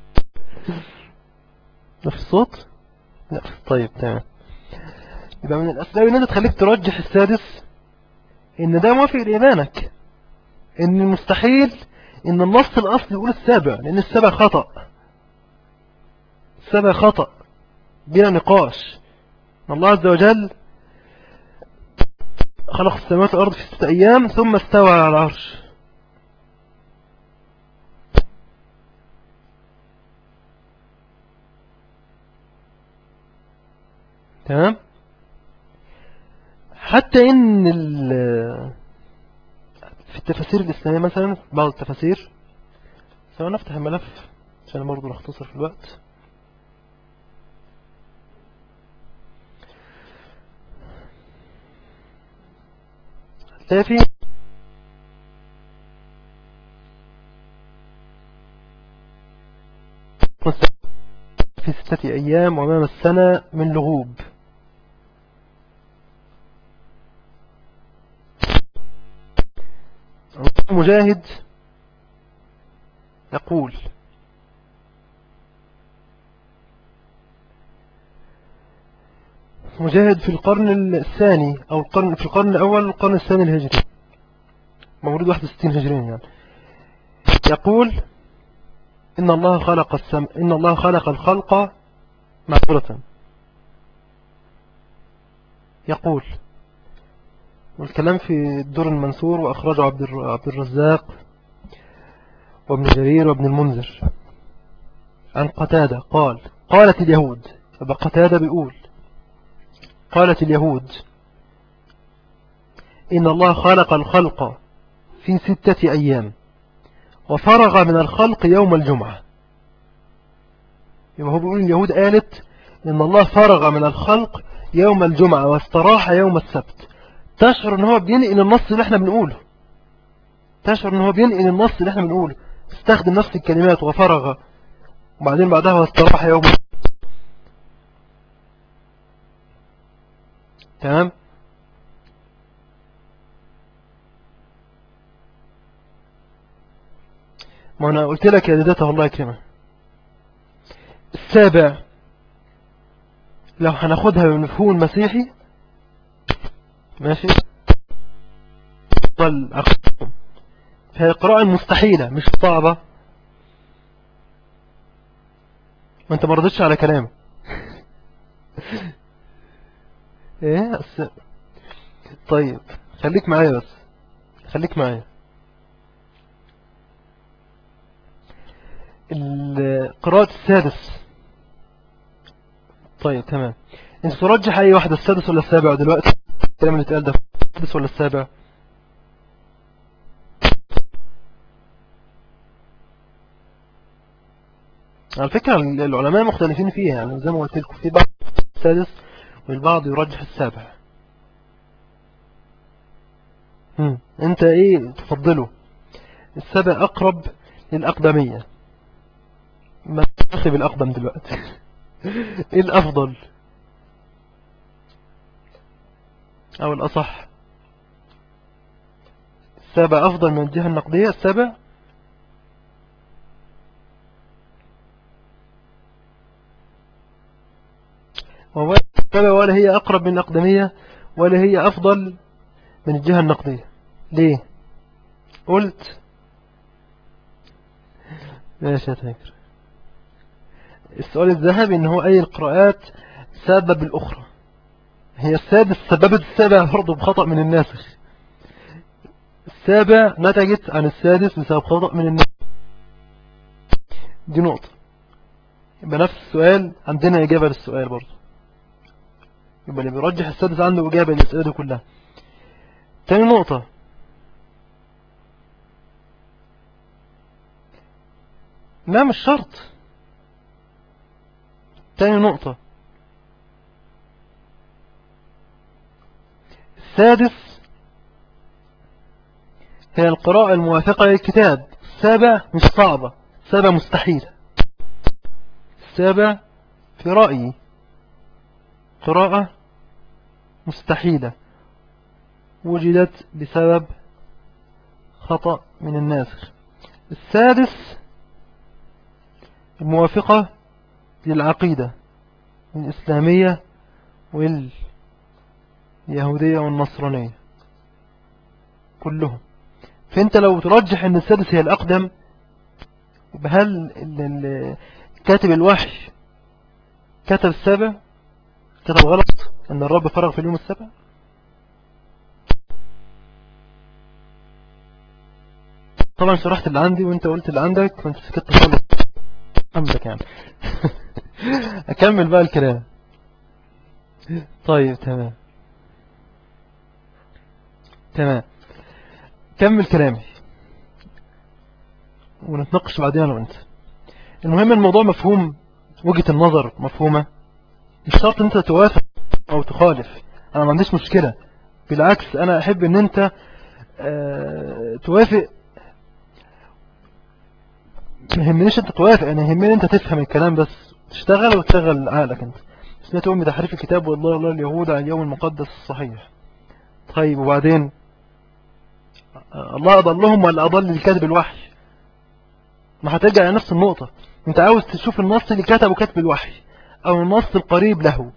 نفس الصوت لا طيب تمام يبقى من الأسباب اللي تخليك ترجح السادس إن ده موافق لإيمانك إن المستحيل إن النص الأصلي يقول السابع لأن السابع خطأ السابع خطأ بلا نقاش الله عز وجل خلق السماوات والأرض في ستة أيام ثم استوى على العرش تمام حتى ان التفاسير الإسلامية مثلا في بعض التفاسير سنفتح الملف عشان برضه نختصر في الوقت هتلاقي في في ستة أيام وأمام السنة من لغوب مجاهد يقول مجاهد في القرن الثاني أو القرن في القرن الأول القرن الثاني الهجري مولود 61 هجرين يعني يقول إن الله خلق السم إن الله خلق الخلق معذرة يقول والكلام في الدور المنثور وأخرجه عبد الرزاق وابن جرير وابن المنذر عن قتادة قال قالت اليهود فبقتادة بيقول قالت اليهود إن الله خلق الخلق في ستة أيام وفرغ من الخلق يوم الجمعة يبقى هو بيقول اليهود قالت إن الله فرغ من الخلق يوم الجمعة واستراح يوم السبت تشعر ان هو بينقل النص اللي احنا بنقوله تشعر ان هو بينقل النص اللي احنا بنقوله استخدم نفس الكلمات وفرغ وبعدين بعدها واستراح يوم تمام ما انا قلت لك يا دادته الله يكرمه السابع لو هناخدها بمفهوم المسيحي ماشي ضل أخذكم فهي قراءة مستحيلة مش صعبة ما انت مرضتش على كلامي ايه أس... طيب خليك معايا بس خليك معايا القراءة السادس طيب تمام انت ترجح اي واحدة السادس ولا السابع دلوقتي الكلام اللي اتقال ده السادس ولا السابع على فكرة العلماء مختلفين فيها يعني زي ما قلت لكم في بعض السادس والبعض يرجح السابع هم. انت ايه تفضله السابع اقرب للاقدمية ما تخي بالاقدم دلوقتي ايه الافضل او الاصح السابع افضل من الجهة النقدية السابع ولا هي أقرب من الأقدمية ولا هي أفضل من الجهة النقدية ليه قلت ماشي يا تاكر السؤال الذهبي ان هو اي القراءات سبب الاخرى هي السادس سببت السابع برضه بخطأ من الناسخ السابع نتجت عن السادس بسبب خطأ من الناسخ دي نقطة يبقى نفس السؤال عندنا إجابة للسؤال برضه يبقى اللي بيرجح السادس عنده إجابة للأسئلة دي كلها تاني نقطة لا مش شرط تاني نقطة السادس هي القراءة الموافقة للكتاب السابع مش صعبة السابع مستحيلة السابع في رأيي قراءة مستحيلة وجدت بسبب خطأ من الناسخ السادس الموافقة للعقيدة الإسلامية واليهودية والنصرانية كلهم فانت لو ترجح ان السادس هي الأقدم بهل كاتب الوحي كتب السابع كتب غلط ان الرب فرغ في اليوم السابع طبعا شرحت اللي عندي وانت قلت اللي عندك وانت سكت خالص عندك يعني اكمل بقى الكلام طيب تمام تمام كمل كلامي ونتناقش بعدين انا وانت المهم الموضوع مفهوم وجهة النظر مفهومة مش شرط انت توافق او تخالف انا ما عنديش مشكلة بالعكس انا احب ان انت اه توافق ما يهمنيش انت توافق انا يهمني انت تفهم الكلام بس تشتغل وتشغل عقلك انت سمعت امي تحريف الكتاب والله الله اليهود عن اليوم المقدس الصحيح طيب وبعدين الله أضلهم ولا أضل الكاتب الوحي ما هترجع إلى نفس النقطة انت عاوز تشوف النص اللي كتبه كاتب الوحي او النص القريب له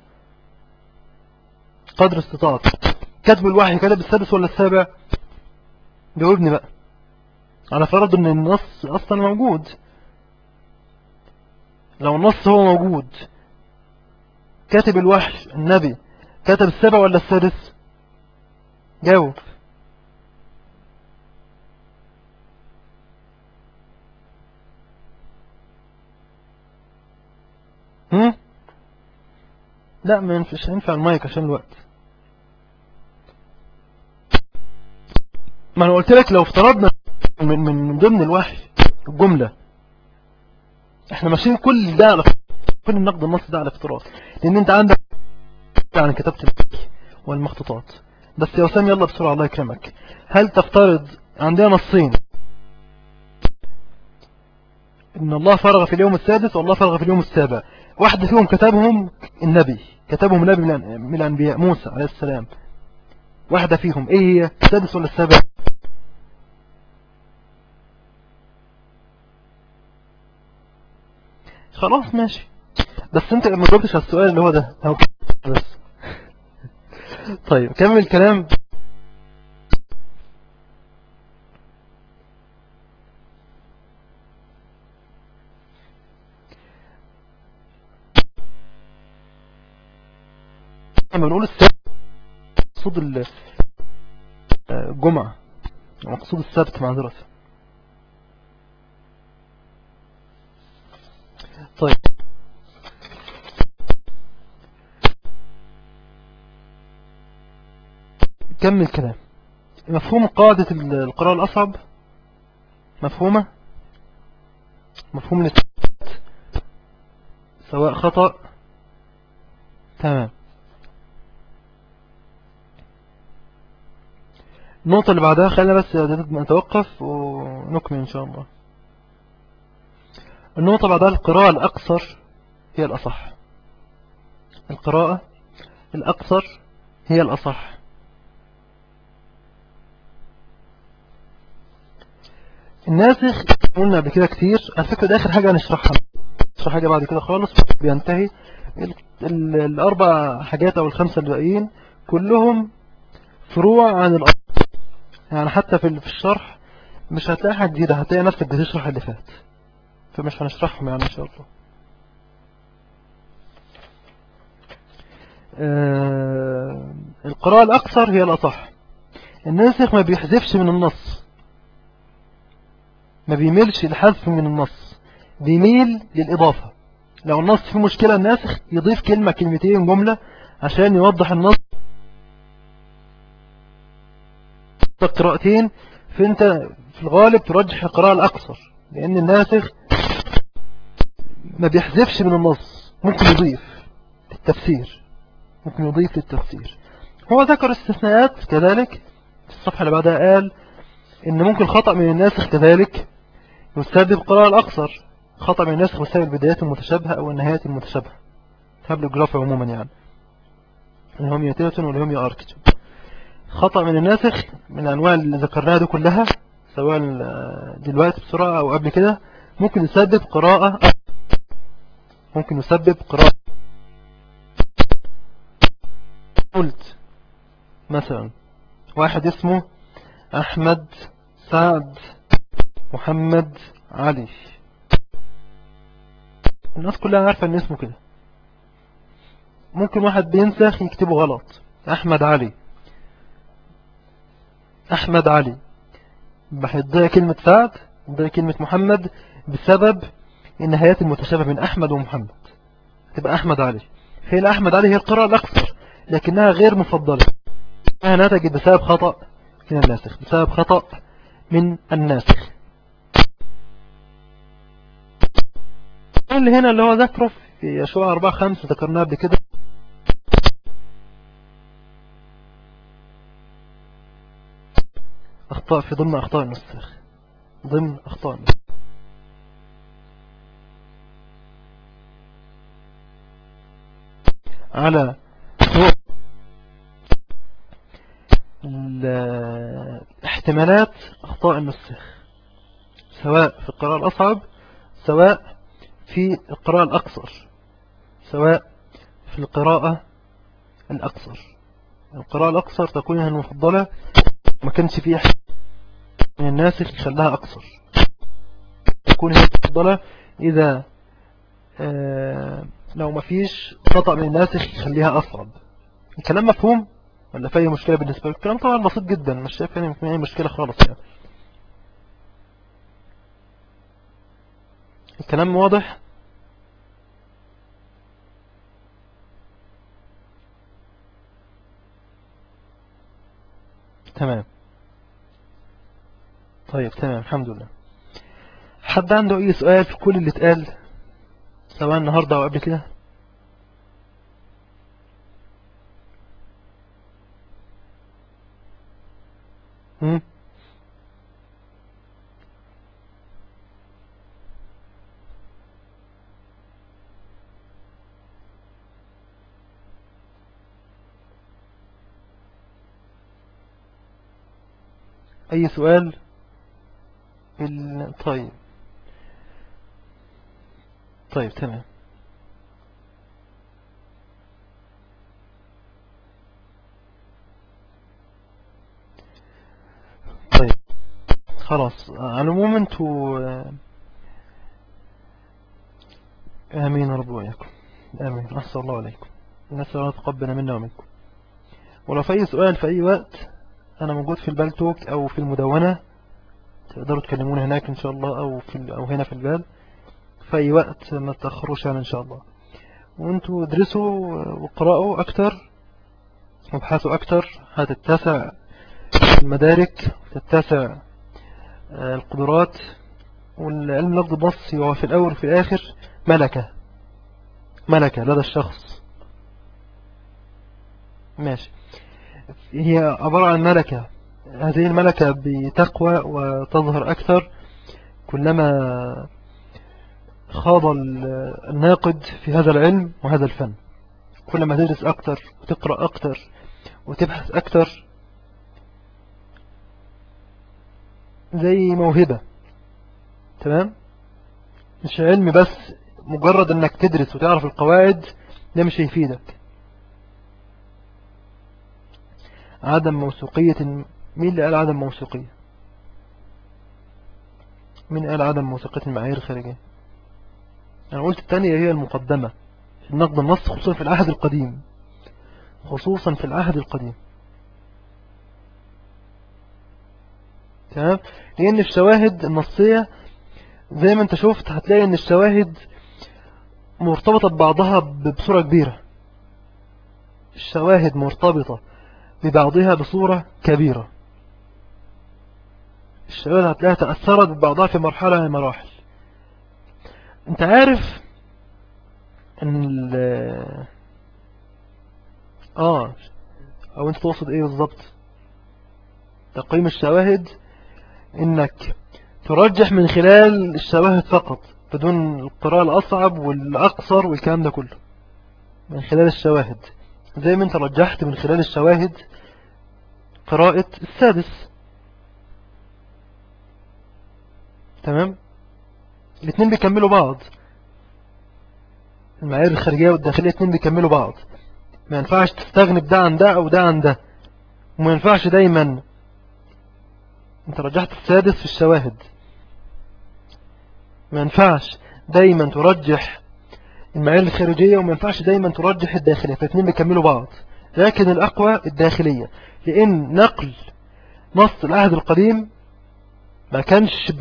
قدر استطاعت كاتب الوحي كتب السادس ولا السابع جاوبني بقى على فرض ان النص اصلا موجود لو النص هو موجود كاتب الوحي النبي كتب السابع ولا السادس جاوب هم؟ لا ما ينفعش ينفع المايك عشان الوقت ما انا قلت لك لو افترضنا من من ضمن الوحي الجملة احنا ماشيين كل ده على كل النقد النص ده على افتراض لان انت عندك عن كتابة الوحي والمخطوطات بس يا وسام يلا بسرعة الله يكرمك هل تفترض عندنا نصين ان الله فرغ في اليوم السادس والله فرغ في اليوم السابع واحد فيهم كتبهم النبي كتبهم النبي من الأنبياء موسى عليه السلام واحدة فيهم ايه هي السادس ولا السابع خلاص ماشي بس انت ما جاوبتش على السؤال اللي هو ده بس طيب كمل الكلام لما بنقول السبت مقصود الجمعة مقصود السبت معذرة طيب كمل كلام مفهوم قاعدة القراءة الأصعب مفهومة مفهوم سواء خطأ تمام النقطة اللي بعدها خلينا بس نتوقف ونكمل إن شاء الله النقطة بعدها القراءة الأقصر هي الأصح القراءة الأقصر هي الأصح الناسخ قلنا قبل كده كتير على فكرة ده آخر حاجة هنشرحها نشرح حاجة بعد كده خالص بينتهي الأربع حاجات أو الخمسة الباقيين كلهم فروع عن الأصل يعني حتى في الشرح مش هتلاقي حاجة جديدة هتلاقي نفسك بتشرح اللي فات فمش هنشرحهم يعني إن شاء الله آه القراءة الأكثر هي الأصح الناسخ ما بيحذفش من النص ما بيميلش الحذف من النص بيميل للإضافة لو النص فيه مشكلة الناسخ يضيف كلمة كلمتين جملة عشان يوضح النص قراءتين فانت في الغالب ترجح القراءة الأقصر لأن الناسخ ما بيحذفش من النص ممكن يضيف للتفسير ممكن يضيف للتفسير هو ذكر استثناءات كذلك في الصفحة اللي بعدها قال إن ممكن خطأ من الناسخ كذلك يسبب القراءة الأقصر خطأ من الناسخ يسبب البدايات المتشابهة أو النهايات المتشابهة هبل الجرافة عموما يعني اللي هم يتيوتن واللي هم يأركتون خطأ من الناسخ من الأنواع اللي ذكرناها دي كلها سواء دلوقتي بسرعة أو قبل كده ممكن يسبب قراءة ممكن يسبب قراءة قلت مثلا واحد اسمه أحمد سعد محمد علي الناس كلها عارفة ان اسمه كده ممكن واحد بينسخ يكتبه غلط أحمد علي أحمد علي بحضيها كلمة سعد وضيع كلمة محمد بسبب النهايات المتشابهة بين أحمد ومحمد تبقى أحمد علي هي الأحمد علي هي القراءة الأكثر لكنها غير مفضلة انها نتجت بسبب خطأ من الناسخ بسبب خطأ من الناسخ اللي هنا اللي هو ذكره في يشوع 4 5 ذكرناه قبل كده أخطاء في ضمن أخطاء النسخ ضمن أخطاء النسخ على احتمالات أخطاء النسخ سواء في القراءة الأصعب سواء في القراءة الأقصر سواء في القراءة الأقصر القراءة الأقصر تكون المفضلة ما كانش فيه من الناسخ يخليها أقصر تكون هي المفضلة إذا آه لو ما فيش خطأ من الناسخ يخليها أصعب الكلام مفهوم ولا في أي مشكلة بالنسبة لك الكلام طبعا بسيط جدا مش شايف يعني أي مشكلة خالص يعني الكلام واضح تمام طيب تمام الحمد لله حد عنده اي سؤال في كل اللي اتقال سواء النهاردة او قبل كده هم اي سؤال ال... طيب طيب تمام طيب خلاص على العموم انتوا امين رب وإياكم امين احسن الله عليكم نسأل الله تقبل منا ومنكم ولو في اي سؤال في اي وقت انا موجود في البالتوك او في المدونة تقدروا تكلموني هناك ان شاء الله او في او هنا في البال في اي وقت ما تأخروش يعني ان شاء الله وانتوا ادرسوا وقرأوا اكتر وابحثوا اكتر هتتسع المدارك وتتسع القدرات والعلم اللفظ البصري هو في الاول وفي الاخر ملكة ملكة لدى الشخص ماشي هي عبارة عن ملكة هذه الملكة بتقوى وتظهر أكثر كلما خاض الناقد في هذا العلم وهذا الفن كلما تدرس أكثر وتقرأ أكثر وتبحث أكثر زي موهبة تمام مش علم بس مجرد انك تدرس وتعرف القواعد ده مش هيفيدك عدم موثوقية مين اللي قال عدم موثوقية مين قال عدم موثوقية المعايير الخارجية أنا قلت الثانية هي المقدمة في النقد النص خصوصا في العهد القديم خصوصا في العهد القديم تمام لأن الشواهد النصية زي ما انت شفت هتلاقي ان الشواهد مرتبطة ببعضها بصورة كبيرة الشواهد مرتبطة ببعضها بصورة كبيرة الشواهد هتلاقيها تأثرت ببعضها في مرحلة من مراحل انت عارف ان ال اه او انت تقصد ايه بالظبط تقييم الشواهد انك ترجح من خلال الشواهد فقط بدون القراءة الأصعب والأقصر والكلام ده كله من خلال الشواهد زي ما انت رجحت من خلال الشواهد قراءة السادس تمام الاثنين بيكملوا بعض المعايير الخارجية والداخلية الاثنين بيكملوا بعض ما ينفعش تستغني بده عن ده او ده عن ده وما ينفعش دايما انت رجحت السادس في الشواهد ما ينفعش دايما ترجح المعايير الخارجية وما ينفعش دايما ترجح الداخلية فالاثنين بيكملوا بعض لكن الأقوى الداخلية لأن نقل نص العهد القديم ما كانش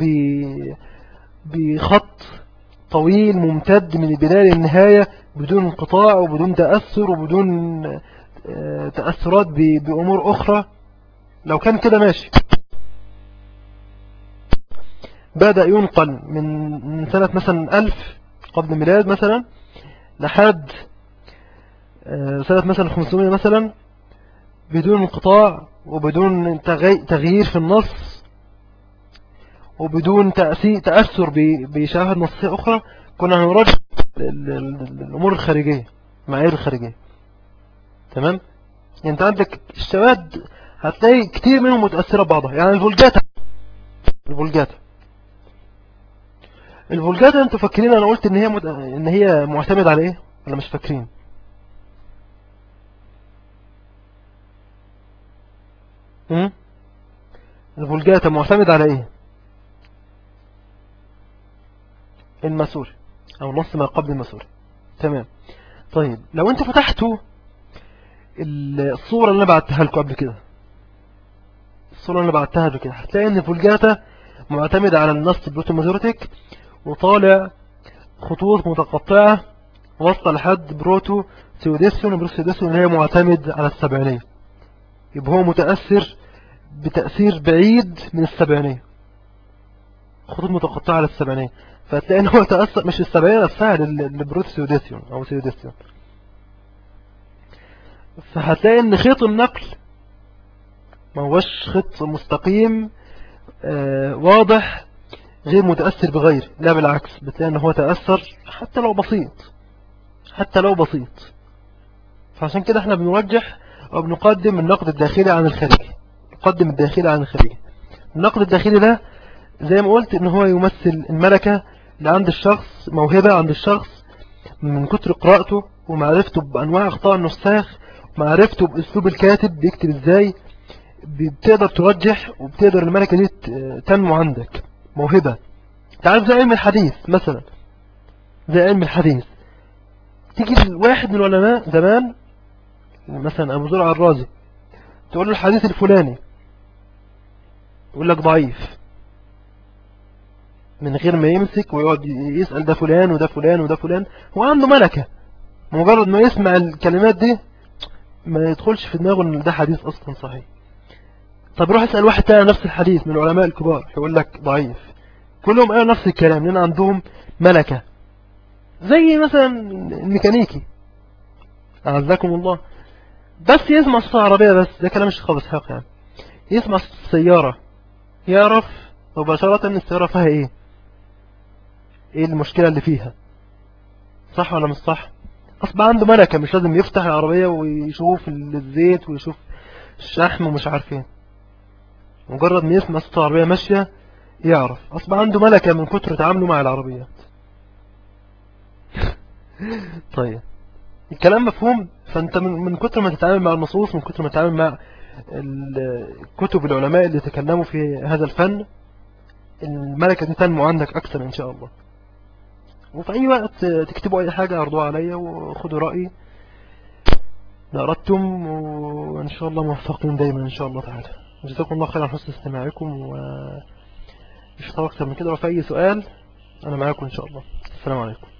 بخط طويل ممتد من البداية للنهاية بدون انقطاع وبدون تأثر وبدون تأثرات بأمور أخرى لو كان كده ماشي بدأ ينقل من سنة مثلا ألف قبل الميلاد مثلا لحد آه، سنة مثلا 500 مثلا بدون انقطاع وبدون تغيير في النص وبدون تأثر بشواهد نصية أخرى كنا هنرجع الأمور الخارجية المعايير الخارجية تمام يعني انت عندك الشواهد هتلاقي كتير منهم متأثرة ببعضها يعني الفولجاتا الفولجاتا الفولجاتا انتوا فاكرين انا قلت ان هي مد... ان هي معتمدة على ايه ولا مش فاكرين امم الفولجاتا معتمد على ايه المسوري او نص ما قبل المسوري تمام طيب لو انت فتحتوا الصورة اللي انا بعتها لكم قبل كده الصورة اللي انا بعتها قبل كده هتلاقي ان الفولجاتا معتمد على النص بروتومازوريتك وطالع خطوط متقطعة وصل لحد بروتو سيوديسيون وبروتو سيوديسيون اللي هي معتمد على السبعينية يبقى هو متأثر بتأثير بعيد من السبعينية خطوط متقطعة على السبعينية فتلاقي ان هو تأثر مش السبعينية نفسها للبروتو سيوديسيون او سيوديسيون فهتلاقي ان خيط النقل ما هوش خط مستقيم آه واضح غير متأثر بغير لا بالعكس بتلاقي ان هو تأثر حتى لو بسيط حتى لو بسيط فعشان كده احنا بنرجح او بنقدم النقد الداخلي عن الخارجي نقدم الداخلي عن الخارجي النقد الداخلي ده زي ما قلت ان هو يمثل الملكة اللي عند الشخص موهبة عند الشخص من كتر قراءته ومعرفته بأنواع أخطاء النساخ ومعرفته بأسلوب الكاتب بيكتب ازاي بتقدر ترجح وبتقدر الملكة دي تنمو عندك موهبة تعرف زي علم الحديث مثلا زي علم الحديث تيجي واحد من العلماء زمان مثلا أبو زرع الرازي تقول له الحديث الفلاني يقول لك ضعيف من غير ما يمسك ويقعد يسأل ده فلان وده فلان وده فلان هو عنده ملكة مجرد ما يسمع الكلمات دي ما يدخلش في دماغه ان ده حديث اصلا صحيح طب روح اسأل واحد تاني نفس الحديث من العلماء الكبار يقول لك ضعيف كلهم قالوا نفس الكلام لان عندهم ملكة زي مثلا الميكانيكي أعزكم الله بس يسمع الصوت العربية بس ده كلام الشيخ أبو إسحاق يعني يسمع السيارة يعرف مباشرة ان السيارة فيها ايه ايه المشكلة اللي فيها صح ولا مش صح اصبح عنده ملكة مش لازم يفتح العربية ويشوف الزيت ويشوف الشحم ومش عارف ايه مجرد ما يسمع صوت العربية ماشية يعرف اصبح عنده ملكة من كتر تعامله مع العربيات طيب الكلام مفهوم فانت من كتر ما تتعامل مع النصوص من كتر ما تتعامل مع كتب العلماء اللي تكلموا في هذا الفن الملكة دي تنمو عندك أكثر إن شاء الله وفي أي وقت تكتبوا أي حاجة أرضوا عليا وخدوا رأيي لا أردتم وإن شاء الله موفقين دايما إن شاء الله تعالى جزاكم الله خير عن حسن استماعكم ومش أكثر من كده وفي أي سؤال أنا معاكم إن شاء الله السلام عليكم